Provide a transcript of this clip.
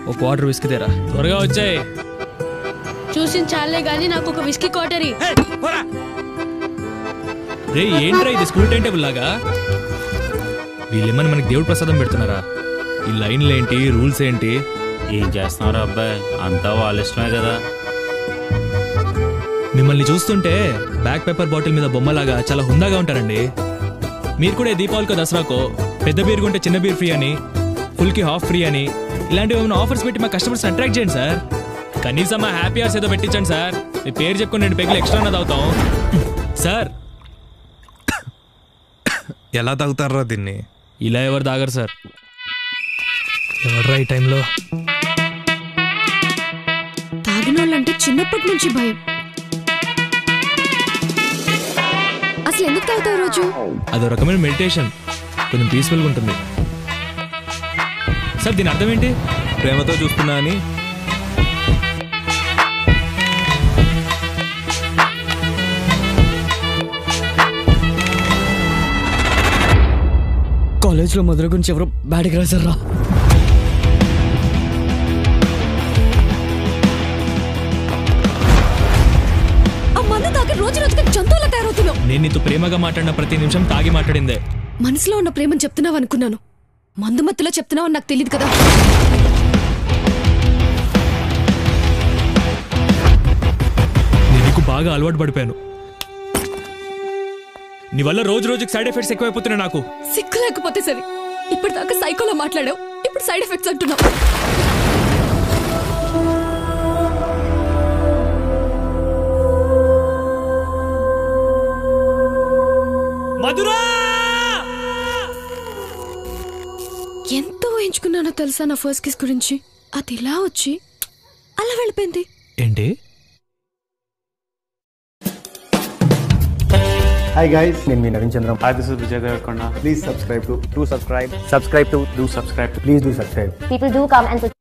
ఒక water whisky తెరా త్వరగా వచ్చాయి చూసిన చాలే గానీ నాకు ఒక విస్కీ కోటరీ రే ఏంట్రా ఇది స్కూల్ టైం టేబుల్ లాగా వీళ్ళేమని మనకి దేవుడు ప్రసాదం పెడుతున్నారా ఈ లైన్లు ఏంటి రూల్స్ ఏంటి ఏం చేస్తున్నారు అబ్బాయి అంతా వాళ్ళ ఇష్టమే కదా మిమ్మల్ని చూస్తుంటే బ్యాక్ పేపర్ బాటిల్ మీద బొమ్మలాగా చాలా హుందాగా ఉంటారండి మీరు కూడా ఈ దీపావళికో దసరాకో పెద్ద బీర్ కొంటే చిన్న బీర్ ఫ్రీ అని ఫుల్కి హాఫ్ ఫ్రీ అని ఇలాంటివి ఏమైనా ఆఫర్స్ పెట్టి మా కస్టమర్స్ అట్రాక్ట్ చేయండి సార్ కనీసం మా హ్యాపీ అవర్స్ ఏదో పెట్టించండి సార్ మీ పేరు చెప్పుకుని రెండు పెగ్గులు ఎక్స్ట్రా తాగుతాం సార్ ఎలా తాగుతారా దీన్ని ఇలా ఎవరు తాగరు సార్ ఎవర్రా ఈ టైంలో తాగినోళ్ళంటే చిన్నప్పటి నుంచి భయం అసలు ఎందుకు తాగుతావు రోజు అదో రకమైన మెడిటేషన్ కొంచెం పీస్ఫుల్గా ఉంటుంది సార్ దీని అర్థం ఏంటి ప్రేమతో చూస్తున్నా అని కాలేజ్లో మధుర గురించి ఎవరో బ్యాడ్గా రాశారా ఆ మందు తాగి రోజు రోజుకి జంతువుల తయారవుతున్నావు నేను నీతో ప్రేమగా మాట్లాడిన ప్రతి నిమిషం తాగి మాట్లాడిందే మనసులో ఉన్న ప్రేమను చెప్తున్నావు అనుకున్నాను మందు మత్తులో చెప్తున్నావు నాకు తెలియదు కదా నేను నీకు బాగా అలవాటు పడిపోయాను నీ వల్ల రోజు రోజుకి సైడ్ ఎఫెక్ట్స్ ఎక్కువైపోతున్నాయి నాకు సిక్కు లేకపోతే సరే ఇప్పటిదాకా సైకోలో మాట్లాడావు ఇప్పుడు సైడ్ ఎఫెక్ట్స్ అంటున్నావు మధురా ఎంతో ఎంచుకున్నానో తెలుసా నా ఫస్ట్ కిస్ గురించి అది ఇలా వచ్చి అలా వెళ్ళిపోయింది ఏంటి హాయ్ గైస్ నేను మీ Naveen Chandram hi this is Vijay Deverakonda please subscribe to to subscribe subscribe to do subscribe please do subscribe People do come and